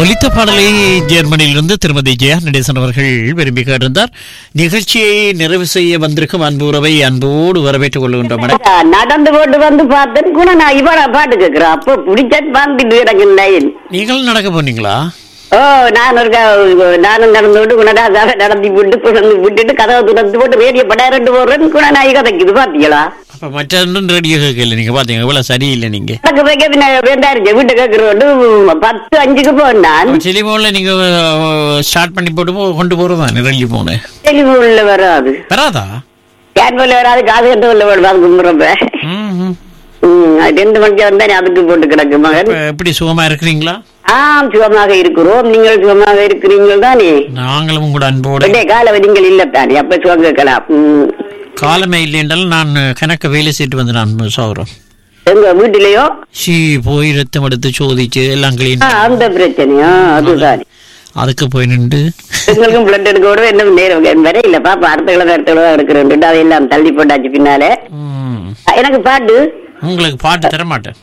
ஒலித்த பாடலை ஜெர்மனியிலிருந்து திருமதி ஜெயா நடேசன் அவர்கள் விரும்பி கேட்டிருந்தார் நிகழ்ச்சியை நிறைவு செய்ய வந்திருக்கும் அன்பு உறவை அன்போடு வரவேற்றுக் கொள்கின்றோம் மேடம் நடந்து போட்டு வந்து பார்த்தேன் கூட நான் இவள பாட்டு கேக்குறேன் அப்போ பிடிச்சது வந்துட்டு கிடக்கு லைன் நீங்களும் நடக்க போனீங்களா ஓ நான் ஒரு க- நானும் நடந்து விட்டு குணடா நடந்து விட்டு குழந்து விட்டுட்டு கதவை துறந்து போட்டு ரேடியோ படாரண்டு போடுறேன்னு கூட நான் கதைக்குது பாத்தீங்களா அப்ப மற்ற ரேடியோ கேட்கல நீங்க பாத்தீங்க இவ்வளவு சரியில்லை நீங்க எனக்கு வைக்க பின்ன வேண்டாருச்சு வீட்டு கேக்குறோண்டு பத்து அஞ்சுக்கு போனான் டெலிபோன்ல நீங்க ஸ்டார்ட் பண்ணி போட்டு போ- கொண்டு போறதா நிரல்லி போன டெலிபோன்ல வராது வராதா கேன்வல்ல வராது காது கட்டு உள்ள வருவாங்க கும்புறப்ப ம், ம். ம், அது ரெண்டு மணிக்கு வந்தானே அதுக்கு போட்டு கிடக்கு மகன் இப்ப எப்படி சுகமா இருக்கிறீங்களா ஆம் சுகமாக இருக்கிறோம் நீங்கள் சுகமாக இருக்கிறீர்கள் தானே நாங்களும் கூட அன்போடு விடைய கால நீங்கள் இல்ல தானே அப்ப சுகம் கேட்கலாம் ம். காலமே இல்லை என்றாலும் நான் கணக்க வேலை செய்து வந்து நான் சௌரம் எங்க வீட்டிலேயோ சி போய் ரத்தம் எடுத்து சோதிச்சு எல்லாம் கிளீன் ஆ, அந்த பிரச்சனையா அதுதான் அதுக்கு போய் நின்று எங்களுக்கும் பிளட் எடுக்க கூட இன்னும் நேரம் வரை இல்ல பாப்பா அடுத்த கிழமை அடுத்த கிழமை எடுக்கிறேன் அதையெல்லாம் தள்ளி போட்டாச்சு பின்னாலே ம். ஆ, எனக்கு பாட்டு உங்களுக்கு பாட்டு தர மாட்டேன்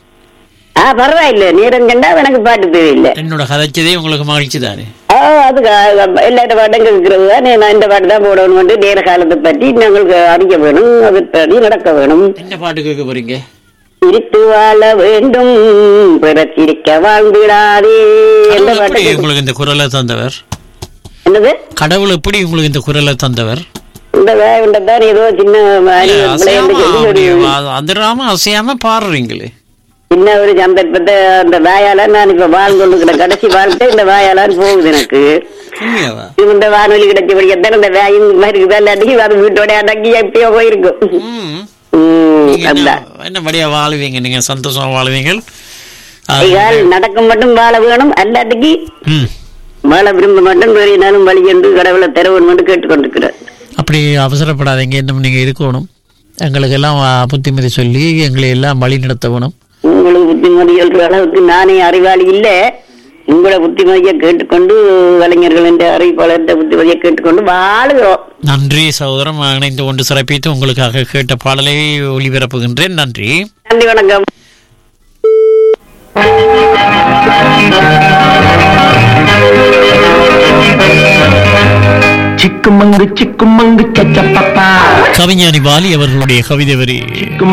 ஆ பரவாயில்ல நேரம் கண்டா எனக்கு பாட்டு தேவையில்லை என்னோட கதைச்சதே உங்களுக்கு மகிழ்ச்சி தானே ஆ அதுக்கு எல்லாத்த பாட்டும் கேட்கறது தானே நான் இந்த பாட்டு தான் போடணும் நேர காலத்தை பற்றி நாங்களுக்கு அறிய வேணும் அதன்படி நடக்க வேணும் என்ன பாட்டு கேட்க போறீங்க சிரித்து வாழ வேண்டும் பிற சிரிக்க வாழ்ந்திடாதே எந்த கடவுள் எப்படி பாட்டு உங்களுக்கு இந்த குரலை தந்தவர் என்னது கடவுள் எப்படி உங்களுக்கு இந்த குரலை தந்தவர் இந்த வேண்ட தான் ஏதோ சின்ன மாறி இல்ல, அசையாம விளையாண்டு சொல்லி ஒரு அப்படி வா- அதிராம அசையாம பாடுறீங்களே சின்ன ஒரு சந்தர்ப்பத்தை அந்த வாயால நான் இப்ப வாழ்ந்து கொண்டு கடைசி வாழ்க்கை இந்த வாயாலான்னு போகுது எனக்கு உண்மையாவா இது இந்த வானொலி கிடைச்சபடி எத்தனை இந்த வாயும் மாதிரி இல்லாட்டி அது வீட்டோட அடங்கி எப்பயோ போயிருக்கும் ம். உம், நீங்க என்ன அதான் என்ன படியா வாழுவீங்க நீங்க சந்தோஷமா வாழுவீங்க ஆ, கைகால் நடக்க மட்டும் வாழ வேணும் அல்லாட்டிக்கு ம். வாழ விரும்ப மாட்டேன் வேறு நாளும் வழி என்று கடவுளை தருவன் என்று கேட்டுக்கொண்டிருக்கிறார் அப்படி அவசரப்படாதீங்க இன்னும் நீங்க இருக்கணும் எங்களுக்கு எல்லாம் ஆ, புத்திமதி சொல்லி எங்களை எல்லாம் வழி நடத்தணும் உங்களுக்கு புத்திமதி சொல்ற அளவுக்கு நானே அறிவாளி இல்ல உங்களோட புத்திமதியை கேட்டுக்கொண்டு கலைஞர்கள் என்ற அறிவிப்பாளர் புத்திமதியை கேட்டுக்கொண்டு வாழுகிறோம் நன்றி சகோதரம் இணைந்து கொண்டு சிறப்பித்து உங்களுக்காக கேட்ட பாடலை ஒளிபரப்புகின்றேன் நன்றி நன்றி வணக்கம் சிக்குமங்கு சிக்குமங்கு சச்சப்பப்பா கவிஞானி வாலி அவர்களுடைய கவிதை வரி